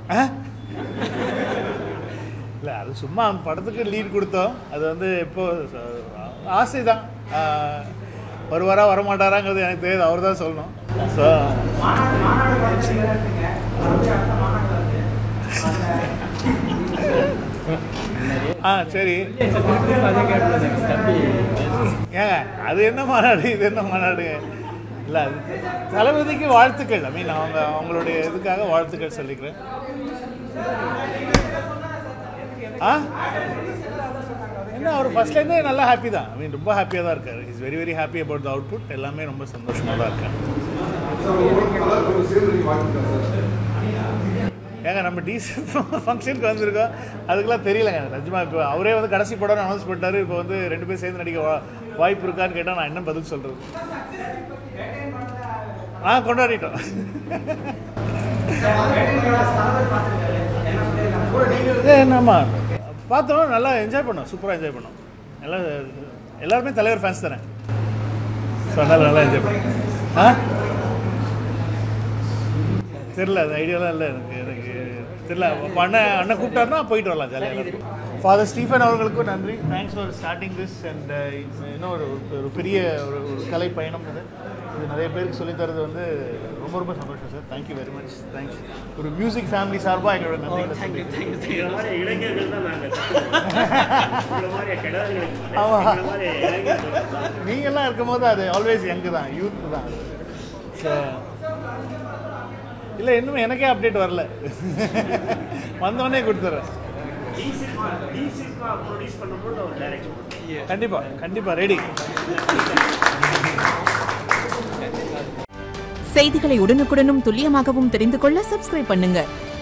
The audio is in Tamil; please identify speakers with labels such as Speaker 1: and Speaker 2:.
Speaker 1: இல்லை அது சும்மா அந்த படத்துக்கு லீட் கொடுத்தோம் அது வந்து இப்போ ஆசை தான் வருவாரா வரமாட்டாராங்கிறது எனக்கு தெரியாது அவர் தான் சொல்லணும் ஸோ ஆ சரி ஏங்க அது என்ன மாநாடு இது என்ன மாநாடு இல்லை அது தளபதிக்கு வாழ்த்துக்கள் ஐ மீன் அவங்க அவங்களுடைய இதுக்காக வாழ்த்துக்கள் சொல்லிக்கிறேன் ஆ என்ன அவர் ஃபர்ஸ்ட்லேருந்தே நல்லா ஹாப்பி தான் ஐ மீன் ரொம்ப ஹாப்பியாக தான் இருக்கார் is very very happy about the output எல்லாமே ரொம்ப சந்தோஷமாக தான் இருக்காங்க ஏங்க நம்ம டீசன்ட் ஃபங்க்ஷனுக்கு வந்திருக்கோம் அதுக்கெல்லாம் தெரியலங்க நிஜமா இப்போ அவரே வந்து கடைசி படம் அனௌன்ஸ் பண்ணிட்டாரு இப்போ வந்து ரெண்டு பேரும் சேர்ந்து நடிக்க வா- வாய்ப்பு இருக்கான்னு கேட்டால் நான் என்ன பதில் சொல்கிறது ஆ கொண்டாடிட்டோம் ஏ, ஆமா பார்த்தோம் நல்லா என்ஜாய் பண்ணோம் சூப்பராக என்ஜாய் பண்ணோம் எல்லாம் எல்லாருமே தலைவர் ஃபேன்ஸ் தானே ஸோ அதனால் நல்லா என்ஜாய் பண்ணோம் ஆ தெரில அது ஐடியாலாம் இல்லை எனக்கு எனக்கு தெரில அப்போ அண்ணன் அண்ணன் கூப்பிட்டாருன்னா போயிட்டு வரலாம் ஜாலியாக ஃபாதர் ஸ்டீஃபன் அவர்களுக்கும் நன்றி thanks for starting this and இன்னும் ஒரு ஒரு பெரிய ஒரு ஒரு கலை பயணம் இது இது நிறைய பேருக்கு சொல்லித் தரது வந்து ரொம்ப ரொம்ப சந்தோஷம் sir thank you very much thanks ஒரு மியூசிக் ஃபேமிலி சார்பாக எங்களோட நன்றிகளை சொல்லிக்கிறேன்
Speaker 2: எங்களை மாதிரி இளைஞர்கள் தான் நாங்கள் உங்களை மாதிரி கிடாதுகளுக்கு இல்லை.
Speaker 1: ஆமா.
Speaker 2: எங்களை மாதிரி இளைஞர்கள் தான்.
Speaker 1: நீங்கள்லாம் இருக்கும்போது அது ஆல்வேஸ் யங்கு தான் யூத் தான் ஸோ இல்லை இன்னும் எனக்கே அப்டேட் வரல வந்தோடனே கொடுத்துட்றேன்
Speaker 2: T cinema T cinema produce பண்ணும்போது அவர் டைரக்ட்
Speaker 1: கண்டிப்பாக கண்டிப்பாக ரெடி
Speaker 3: செய்திகளை உடனுக்குடனும் துல்லியமாகவும் தெரிந்து கொள்ள சப்ஸ்கிரைப் பண்ணுங்க